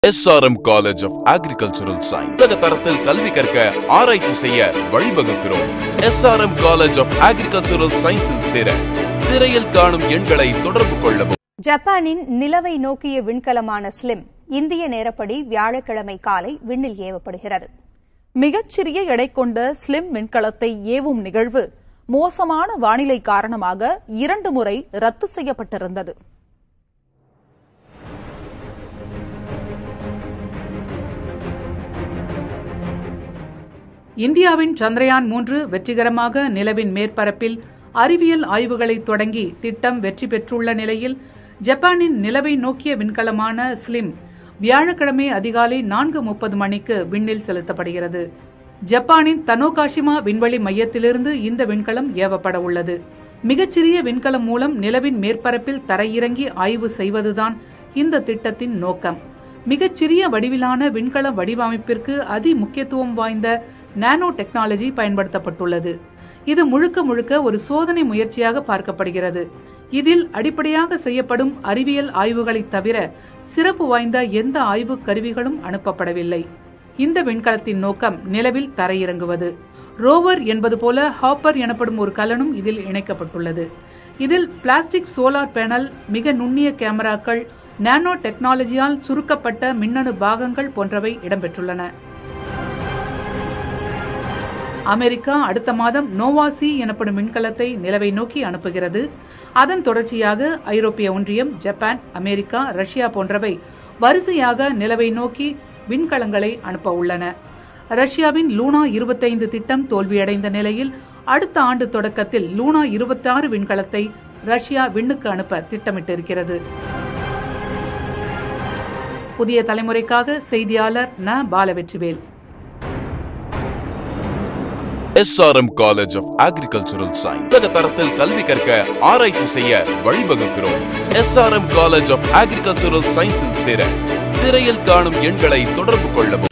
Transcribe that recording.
SRM college of agricultural science உலக தரத்தில் கல்வி கற்க ஆராய்ச்சி செய்ய வழிவகுக்கிறோம் எஸ்ஆர்எம் காலேஜ் ஆஃப் அக்ரிகல்ச்சரல் சயின்ஸில் சேர திரையில் காணும் எண்களை தொடர்பு கொள்ளவும் ஜப்பானின் நிலவை நோக்கிய விண்கலமான ஸ்லிம் இந்திய நேரப்படி வியாழக்கிழமை காலை விண்ணில் ஏவப்படுகிறது மிகச்சிறிய எடை கொண்ட ஸ்லிம் விண்கலத்தை ஏவும் நிகழ்வு மோசமான வானிலை காரணமாக இரண்டு முறை ரத்து செய்யப்பட்டிருந்தது இந்தியாவின் சந்திரயான் மூன்று வெற்றிகரமாக நிலவின் மேற்பரப்பில் அறிவியல் ஆய்வுகளை தொடங்கி திட்டம் வெற்றி பெற்றுள்ள நிலையில் ஜப்பானின் நிலவை நோக்கிய விண்கலமான ஸ்லிம் வியாழக்கிழமை அதிகாலை நான்கு முப்பது மணிக்கு விண்ணில் செலுத்தப்படுகிறது ஜப்பானின் தனோகாஷிமா விண்வெளி மையத்திலிருந்து இந்த விண்கலம் ஏவப்பட உள்ளது மிகச்சிறிய விண்கலம் மூலம் நிலவின் மேற்பரப்பில் தரையிறங்கி ஆய்வு செய்வதுதான் இந்த திட்டத்தின் நோக்கம் மிகச்சிறிய வடிவிலான விண்கல வடிவமைப்பிற்கு அதி முக்கியத்துவம் வாய்ந்த நானோ டெக்னாலஜி பயன்படுத்தப்பட்டுள்ளது இது முழுக்க முழுக்க ஒரு சோதனை முயற்சியாக பார்க்கப்படுகிறது இதில் அடிப்படையாக செய்யப்படும் அறிவியல் ஆய்வுகளைத் தவிர சிறப்பு வாய்ந்த எந்த ஆய்வு கருவிகளும் அனுப்பப்படவில்லை இந்த விண்கலத்தின் நோக்கம் நிலவில் தரையிறங்குவது ரோவர் என்பது போல ஹாப்பர் எனப்படும் ஒரு கலனும் இதில் இணைக்கப்பட்டுள்ளது இதில் பிளாஸ்டிக் சோலார் பேனல் மிக நுண்ணிய கேமராக்கள் நானோ டெக்னாலஜியால் சுருக்கப்பட்ட மின்னணு பாகங்கள் போன்றவை இடம்பெற்றுள்ளன அமெரிக்கா அடுத்த மாதம் நோவாசி எனப்படும் விண்கலத்தை நிலவை நோக்கி அனுப்புகிறது அதன் தொடர்ச்சியாக ஐரோப்பிய ஒன்றியம் ஜப்பான் அமெரிக்கா ரஷ்யா போன்றவை வரிசையாக நிலவை நோக்கி விண்கலங்களை அனுப்ப உள்ளன ரஷ்யாவின் லூனா இருபத்தைந்து திட்டம் தோல்வியடைந்த நிலையில் அடுத்த ஆண்டு தொடக்கத்தில் லூனா இருபத்தாறு விண்கலத்தை ரஷ்யா விண்ணுக்கு அனுப்ப திட்டமிட்டிருக்கிறது புதிய தலைமுறைக்காக செய்தியாளர் ந Balavetrivel SRM college of agricultural science உலக தரத்தில் கல்வி கற்க ஆராய்ச்சி செய்ய வழிவகுக்கிறோம் எஸ்ஆர்எம் காலேஜ் ஆஃப் அக்ரிகல்ச்சரல் சயின்ஸில் சேர திரையில் காணும் எண்களை தொடர்பு கொள்ளவும்